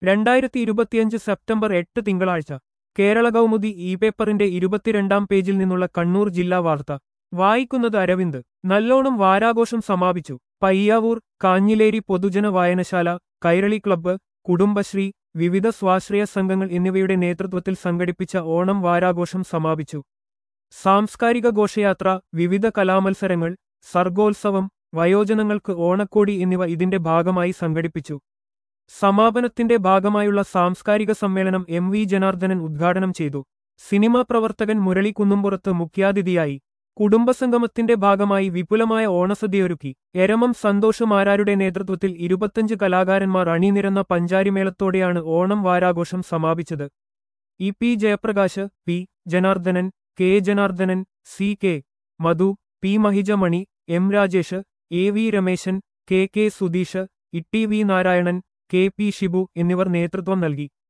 രണ്ടായിരത്തി ഇരുപത്തിയഞ്ച് സെപ്റ്റംബർ എട്ട് തിങ്കളാഴ്ച കേരള കൗമുദി ഇ പേപ്പറിന്റെ ഇരുപത്തിരണ്ടാം പേജിൽ നിന്നുള്ള കണ്ണൂർ ജില്ലാ വാർത്ത വായിക്കുന്നത് അരവിന്ദ് നല്ലോണം വാരാഘോഷം സമാപിച്ചു പയ്യാവൂർ കാഞ്ഞിലേരി പൊതുജന വായനശാല കൈരളി ക്ലബ്ബ് കുടുംബശ്രീ വിവിധ സ്വാശ്രയ സംഘങ്ങൾ എന്നിവയുടെ നേതൃത്വത്തിൽ സംഘടിപ്പിച്ച ഓണം വാരാഘോഷം സമാപിച്ചു സാംസ്കാരിക ഘോഷയാത്ര വിവിധ കലാമത്സരങ്ങൾ സർഗോത്സവം വയോജനങ്ങൾക്ക് ഓണക്കോടി എന്നിവ ഇതിന്റെ ഭാഗമായി സംഘടിപ്പിച്ചു സമാപനത്തിന്റെ ഭാഗമായുള്ള സാംസ്കാരിക സമ്മേളനം എം വി ജനാർദ്ദനൻ ഉദ്ഘാടനം ചെയ്തു സിനിമാ പ്രവർത്തകൻ മുരളി കുന്നുംപുറത്ത് മുഖ്യാതിഥിയായി കുടുംബസംഗമത്തിന്റെ ഭാഗമായി വിപുലമായ ഓണസദ്യയൊരുക്കി എരമം സന്തോഷ് മാരാരുടെ നേതൃത്വത്തിൽ ഇരുപത്തഞ്ച് കലാകാരന്മാർ അണിനിരന്ന പഞ്ചാരിമേളത്തോടെയാണ് ഓണം വാരാഘോഷം സമാപിച്ചത് E P Jayaprakash P Janardanan K Janardanan C K Madhu P Mahijamani M Rajesh A V Rameshan K K Sudheesh Itty V Narayanan K P Shibu എന്നിവർ നേതൃത്വം നൽകി